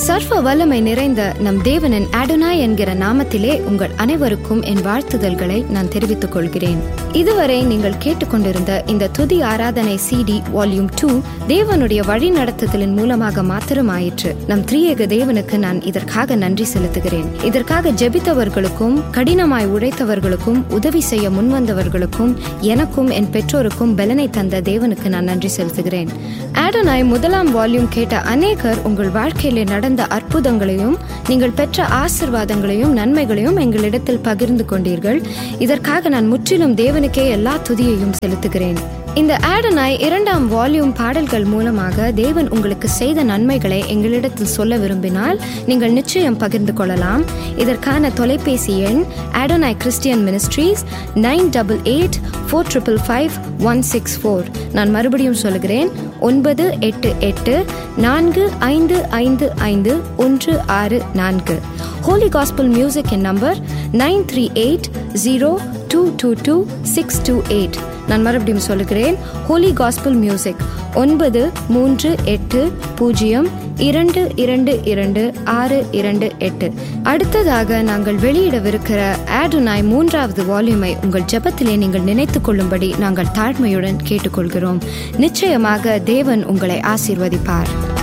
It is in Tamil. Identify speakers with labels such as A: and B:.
A: சர்வ வல்லமை நிறைந்த நம் தேவனின் அடோனாய் என்கிற நாமத்திலே உங்கள் அனைவருக்கும் என் வாழ்த்துதல்களை நான் தெரிவித்துக் கொள்கிறேன் இதுவரை நீங்கள் கேட்டுக்கொண்டிருந்த இந்த துதி ஆராதனை சிடி வால்யூம் டூ தேவனுடைய வழி நடத்துதலின் மூலமாக மாத்திரமாயிற்று நம் திரியேக தேவனுக்கு நான் இதற்காக நன்றி செலுத்துகிறேன் இதற்காக ஜெபித்தவர்களுக்கும் கடினமாய் உழைத்தவர்களுக்கும் உதவி செய்ய முன்வந்தவர்களுக்கும் எனக்கும் என் பெற்றோருக்கும் பலனை தந்த தேவனுக்கு நான் நன்றி செலுத்துகிறேன் ஆடனாய் முதலாம் வால்யூம் கேட்ட அநேகர் உங்கள் வாழ்க்கையிலே நடந்த அற்புதங்களையும் நீங்கள் பெற்ற ஆசிர்வாதங்களையும் நன்மைகளையும் எங்களிடத்தில் பகிர்ந்து கொண்டீர்கள் இதற்காக நான் முற்றிலும் தேவனுக்கே எல்லா துதியையும் செலுத்துகிறேன் இந்த ஆடனாய் இரண்டாம் வால்யூம் பாடல்கள் மூலமாக தேவன் உங்களுக்கு செய்த நன்மைகளை எங்களிடத்தில் சொல்ல விரும்பினால் நீங்கள் நிச்சயம் பகிர்ந்து கொள்ளலாம் இதற்கான தொலைபேசி எண் Adonai Christian ministries nine double eight four triple five one six four நான் மறுபடியும் சொல்கிறேன் ஒன்பது எட்டு எட்டு நான்கு ஐந்து ஐந்து ஐந்து ஒன்று ஆறு நான்கு ஹோலி காஸ்பிள் மியூசிக் என் number nine three eight zero two two two six two eight நான் மறுபடியும் சொல்லுகிறேன் ஹோலி காஸ்பிள் மியூசிக் ஒன்பது மூன்று எட்டு பூஜ்ஜியம் இரண்டு இரண்டு இரண்டு ஆறு இரண்டு எட்டு அடுத்ததாக நாங்கள் வெளியிடவிருக்கிற ஆடுனாய் மூன்றாவது வால்யூமை உங்கள் ஜெபத்திலே நீங்கள் நினைத்துக் கொள்ளும்படி நாங்கள் தாழ்மையுடன் கேட்டுக்கொள்கிறோம் நிச்சயமாக தேவன் உங்களை ஆசீர்வதிப்பார்